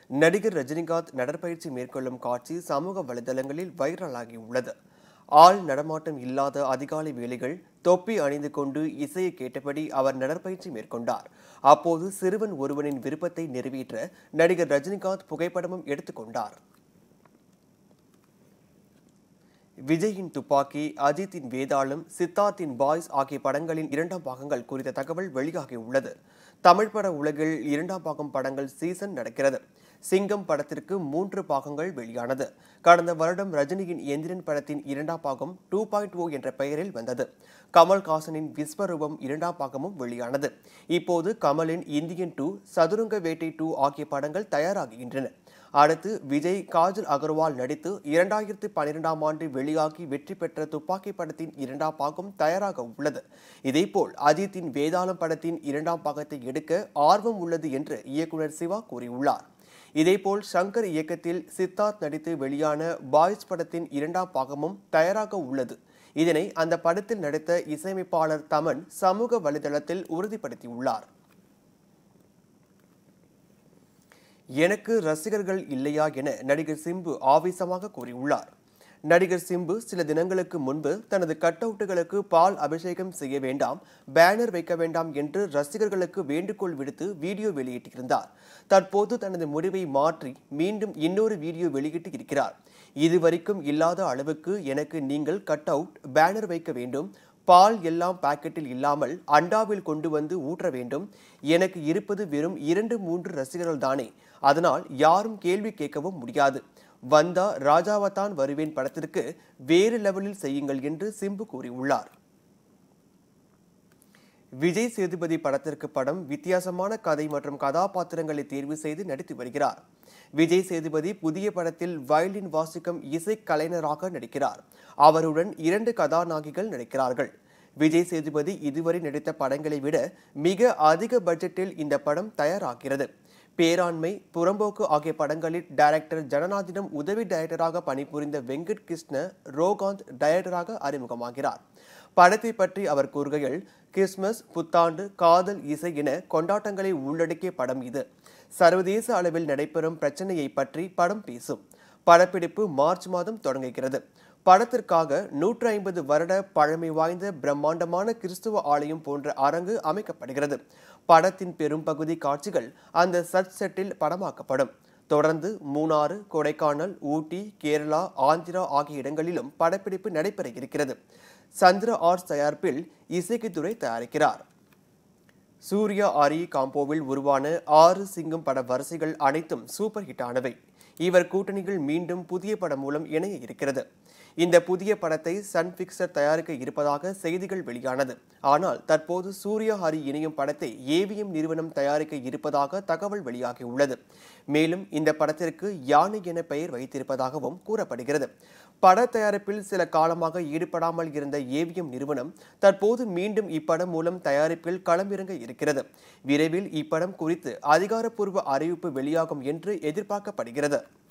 நடிகர் ரஜினிகாந்த் நடற்பயிற்சி மேற்கொள்ளும் காட்சி சமூக வலைதளங்களில் வைரலாகியுள்ளது ஆள் நடமாட்டம் இல்லாத அதிகாலை வேளைகள் தொப்பி அணிந்து கொண்டு இசையை கேட்டபடி அவர் நடற்பயிற்சி மேற்கொண்டார் அப்போது சிறுவன் ஒருவனின் விருப்பத்தை நிறைவேற்ற நடிகர் ரஜினிகாந்த் புகைப்படமும் எடுத்துக்கொண்டார் விஜயின் துப்பாக்கி அஜித்தின் வேதாளம் சித்தார்த்தின் பாய்ஸ் ஆகிய படங்களின் இரண்டாம் பாகங்கள் குறித்த தகவல் வெளியாகியுள்ளது தமிழ் பட உலகில் இரண்டாம் பாகம் படங்கள் சீசன் நடக்கிறது சிங்கம் படத்திற்கு மூன்று பாகங்கள் வெளியானது கடந்த வருடம் ரஜினியின் எந்திரன் படத்தின் இரண்டாம் பாகம் டூ பாயிண்ட் ஓ என்ற பெயரில் வந்தது கமல்ஹாசனின் விஸ்வரூபம் இரண்டாம் பாகமும் வெளியானது இப்போது கமலின் இந்தியன் டூ சதுரங்க வேட்டை டூ ஆகிய படங்கள் தயாராகின்றன அடுத்து விஜய் காஜல் அகர்வால் நடித்து இரண்டாயிரத்து பன்னிரெண்டாம் ஆண்டு வெளியாகி வெற்றி பெற்ற துப்பாக்கி படத்தின் இரண்டாம் பாகம் தயாராக உள்ளது இதேபோல் அஜித்தின் வேதாளம் படத்தின் இரண்டாம் பாகத்தை எடுக்க ஆர்வம் உள்ளது என்று இயக்குனர் சிவா கூறியுள்ளார் இதேபோல் சங்கர் இயக்கத்தில் சித்தார்த் நடித்து வெளியான பாய்ஸ் படத்தின் இரண்டாம் பாகமும் தயாராக உள்ளது இதனை அந்த படத்தில் நடித்த இசையமைப்பாளர் தமன் சமூக வலைதளத்தில் உறுதிப்படுத்தியுள்ளார் எனக்கு ரசிகர்கள் இல்லையா என நடிகர் சிம்பு ஆவேசமாக கூறியுள்ளார் நடிகர் சிம்பு சில தினங்களுக்கு முன்பு தனது கட் அவுட்டுகளுக்கு பால் அபிஷேகம் செய்ய வேண்டாம் பேனர் வைக்க வேண்டாம் என்று ரசிகர்களுக்கு வேண்டுகோள் விடுத்து வீடியோ வெளியிட்டிருந்தார் தற்போது தனது முடிவை மாற்றி மீண்டும் இன்னொரு வீடியோ வெளியிட்டு இருக்கிறார் இதுவரைக்கும் இல்லாத அளவுக்கு எனக்கு நீங்கள் கட் அவுட் பேனர் வைக்க வேண்டும் பால் எல்லாம் பாக்கெட்டில் இல்லாமல் அண்டாவில் கொண்டு வந்து ஊற்ற வேண்டும் எனக்கு இருப்பது வெறும் இரண்டு மூன்று ரசிகர்கள் தானே அதனால் யாரும் கேள்வி கேட்கவும் முடியாது வந்தா ராஜாவத்தான் வருவேன் படத்திற்கு வேறு லெவலில் செய்யுங்கள் என்று சிம்பு கூறியுள்ளார் விஜய் சேதுபதி படத்திற்கு படம் வித்தியாசமான கதை மற்றும் கதாபாத்திரங்களை தேர்வு செய்து நடித்து வருகிறார் விஜய் சேதுபதி புதிய படத்தில் வயலின் வாசிக்கும் இசை கலைஞராக நடிக்கிறார் அவருடன் இரண்டு கதாநாயகிகள் நடிக்கிறார்கள் விஜய் சேதுபதி இதுவரை நடித்த படங்களை விட மிக அதிக பட்ஜெட்டில் இந்த படம் தயாராகிறது பேராண்மை புறம்போக்கு ஆகிய படங்களில் டைரக்டர் ஜனநாதினம் உதவி டைரக்டராக பணிபுரிந்த வெங்கட் கிருஷ்ண ரோகாந்த் டைரக்டராக அறிமுகமாகிறார் படத்தை பற்றி அவர் கூறுகையில் கிறிஸ்மஸ் புத்தாண்டு காதல் இசை என கொண்டாட்டங்களை உள்ளடக்கிய படம் இது சர்வதேச அளவில் நடைபெறும் பிரச்சனையை பற்றி படம் பேசும் படப்பிடிப்பு மார்ச் மாதம் தொடங்குகிறது படத்திற்காக நூற்றி ஐம்பது வருட பழமை வாய்ந்த பிரம்மாண்டமான கிறிஸ்துவ ஆலயம் போன்ற அரங்கு அமைக்கப்படுகிறது படத்தின் பெரும்பகுதி காட்சிகள் அந்த சர்ச் செட்டில் படமாக்கப்படும் தொடர்ந்து மூணாறு கொடைக்கானல் ஊட்டி கேரளா ஆந்திரா ஆகிய இடங்களிலும் படப்பிடிப்பு நடைபெற இருக்கிறது சந்திர ஆர்ட்ஸ் தயாரிப்பில் இசைக்குத்துறை தயாரிக்கிறார் சூர்யா ஆரி காம்போவில் உருவான ஆறு சிங்கம் பட வரிசைகள் அனைத்தும் சூப்பர் ஹிட் ஆனவை இவர் கூட்டணிகள் மீண்டும் புதிய படம் மூலம் இணைய இருக்கிறது இந்த புதிய படத்தை சன் பிக்சர் தயாரிக்க இருப்பதாக செய்திகள் வெளியானது ஆனால் தற்போது சூர்யா ஹரி இணையும் படத்தை ஏவிஎம் நிறுவனம் தயாரிக்க இருப்பதாக தகவல் வெளியாகியுள்ளது மேலும் இந்த படத்திற்கு யானை என பெயர் வைத்திருப்பதாகவும் கூறப்படுகிறது பட தயாரிப்பில் சில காலமாக ஈடுபடாமல் இருந்த ஏவிஎம் நிறுவனம் தற்போது மீண்டும் இப்படம் மூலம் தயாரிப்பில் களமிறங்க இருக்கிறது விரைவில் இப்படம் குறித்து அதிகாரப்பூர்வ அறிவிப்பு வெளியாகும் என்று எதிர்பார்க்கப்படுகிறது